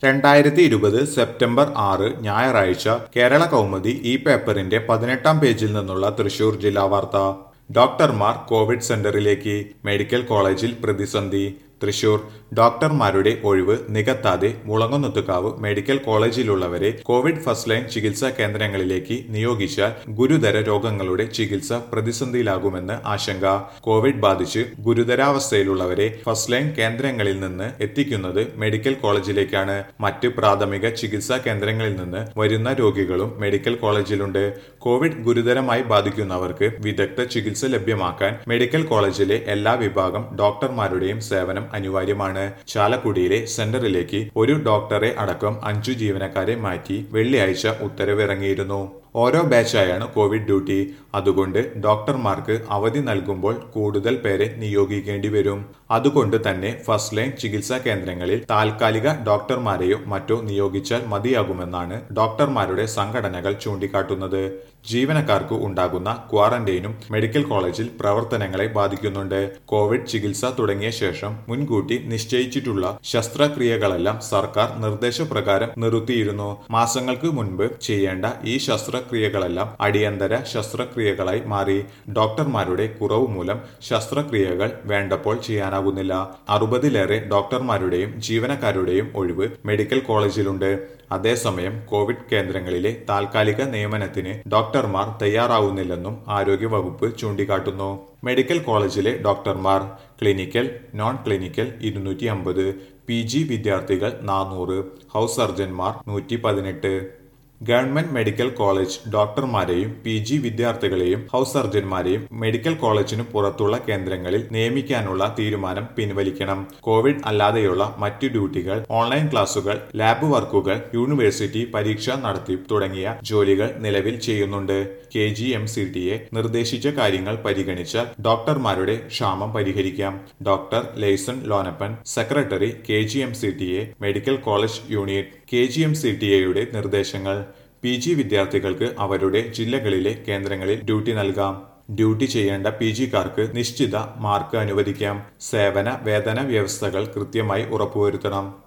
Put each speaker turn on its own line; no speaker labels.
രണ്ടായിരത്തി ഇരുപത് സെപ്റ്റംബർ ആറ് ഞായറാഴ്ച കേരള കൗമുദി ഈ പേപ്പറിന്റെ പതിനെട്ടാം പേജിൽ നിന്നുള്ള തൃശൂർ ജില്ലാ വാർത്ത ഡോക്ടർമാർ കോവിഡ് സെന്ററിലേക്ക് മെഡിക്കൽ കോളേജിൽ പ്രതിസന്ധി തൃശൂർ ഡോക്ടർമാരുടെ ഒഴിവ് നികത്താതെ മുളങ്ങുന്നത്തുകാവ് മെഡിക്കൽ കോളേജിലുള്ളവരെ കോവിഡ് ഫസ്റ്റ് ലൈൻ ചികിത്സാ കേന്ദ്രങ്ങളിലേക്ക് നിയോഗിച്ചാൽ ഗുരുതര രോഗങ്ങളുടെ ചികിത്സ പ്രതിസന്ധിയിലാകുമെന്ന് ആശങ്ക കോവിഡ് ബാധിച്ച് ഗുരുതരാവസ്ഥയിലുള്ളവരെ ഫസ്റ്റ് ലൈൻ കേന്ദ്രങ്ങളിൽ നിന്ന് എത്തിക്കുന്നത് മെഡിക്കൽ കോളേജിലേക്കാണ് മറ്റ് പ്രാഥമിക ചികിത്സാ കേന്ദ്രങ്ങളിൽ നിന്ന് വരുന്ന രോഗികളും മെഡിക്കൽ കോളേജിലുണ്ട് കോവിഡ് ഗുരുതരമായി ബാധിക്കുന്നവർക്ക് വിദഗ്ധ ചികിത്സ ലഭ്യമാക്കാൻ മെഡിക്കൽ കോളേജിലെ എല്ലാ വിഭാഗം ഡോക്ടർമാരുടെയും സേവനം അനിവാര്യമാണ് ചാലക്കുടിയിലെ സെന്ററിലേക്ക് ഒരു ഡോക്ടറെ അടക്കം അഞ്ചു ജീവനക്കാരെ മാറ്റി വെള്ളിയാഴ്ച ഉത്തരവിറങ്ങിയിരുന്നു ഓരോ ബാച്ചായാണ് കോവിഡ് ഡ്യൂട്ടി അതുകൊണ്ട് ഡോക്ടർമാർക്ക് അവധി നൽകുമ്പോൾ കൂടുതൽ പേരെ നിയോഗിക്കേണ്ടി വരും അതുകൊണ്ട് തന്നെ ഫസ്റ്റ് ലൈൻ ചികിത്സാ കേന്ദ്രങ്ങളിൽ താൽക്കാലിക ഡോക്ടർമാരെയോ മറ്റോ നിയോഗിച്ചാൽ മതിയാകുമെന്നാണ് ഡോക്ടർമാരുടെ സംഘടനകൾ ചൂണ്ടിക്കാട്ടുന്നത് ജീവനക്കാർക്ക് ഉണ്ടാകുന്ന ക്വാറന്റൈനും മെഡിക്കൽ കോളേജിൽ പ്രവർത്തനങ്ങളെ ബാധിക്കുന്നുണ്ട് കോവിഡ് ചികിത്സ തുടങ്ങിയ ശേഷം മുൻകൂട്ടി നിശ്ചയിച്ചിട്ടുള്ള ശസ്ത്രക്രിയകളെല്ലാം സർക്കാർ നിർദ്ദേശപ്രകാരം നിർത്തിയിരുന്നു മാസങ്ങൾക്ക് മുൻപ് ചെയ്യേണ്ട ഈ ശസ്ത്രക്രിയകളെല്ലാം അടിയന്തര ശസ്ത്രക്രിയകളായി മാറി ഡോക്ടർമാരുടെ കുറവ് മൂലം ശസ്ത്രക്രിയകൾ വേണ്ടപ്പോൾ ചെയ്യാനാകുന്നില്ല അറുപതിലേറെ ഡോക്ടർമാരുടെയും ജീവനക്കാരുടെയും ഒഴിവ് മെഡിക്കൽ കോളേജിലുണ്ട് അതേസമയം കോവിഡ് കേന്ദ്രങ്ങളിലെ താൽക്കാലിക നിയമനത്തിന് ഡോക്ടർമാർ തയ്യാറാവുന്നില്ലെന്നും ആരോഗ്യവകുപ്പ് ചൂണ്ടിക്കാട്ടുന്നു മെഡിക്കൽ കോളേജിലെ ഡോക്ടർമാർ ക്ലിനിക്കൽ നോൺ ക്ലിനിക്കൽ ഇരുന്നൂറ്റി അമ്പത് പി ജി വിദ്യാർത്ഥികൾ നാനൂറ് ഹൗസ് സർജൻമാർ നൂറ്റി പതിനെട്ട് ഗവൺമെന്റ് മെഡിക്കൽ കോളേജ് ഡോക്ടർമാരെയും പി ജി വിദ്യാർത്ഥികളെയും ഹൗസ് സർജൻമാരെയും മെഡിക്കൽ കോളേജിനു പുറത്തുള്ള കേന്ദ്രങ്ങളിൽ നിയമിക്കാനുള്ള തീരുമാനം പിൻവലിക്കണം കോവിഡ് അല്ലാതെയുള്ള മറ്റു ഡ്യൂട്ടികൾ ഓൺലൈൻ ക്ലാസുകൾ ലാബ് വർക്കുകൾ യൂണിവേഴ്സിറ്റി പരീക്ഷ നടത്തി തുടങ്ങിയ ജോലികൾ നിലവിൽ ചെയ്യുന്നുണ്ട് K G M C T A നിർദ്ദേശിച്ച കാര്യങ്ങൾ പരിഗണിച്ചാൽ ഡോക്ടർമാരുടെ ക്ഷാമം പരിഹരിക്കാം doctor Laison Lonappan secretary K G M C T A medical college unit K G M C T എയുടെ നിർദ്ദേശങ്ങൾ പി ജി വിദ്യാർത്ഥികൾക്ക് അവരുടെ ജില്ലകളിലെ കേന്ദ്രങ്ങളിൽ ഡ്യൂട്ടി നൽകാം ഡ്യൂട്ടി ചെയ്യേണ്ട പി ജിക്കാർക്ക് നിശ്ചിത മാർക്ക് അനുവദിക്കാം സേവന വേതന വ്യവസ്ഥകൾ കൃത്യമായി ഉറപ്പുവരുത്തണം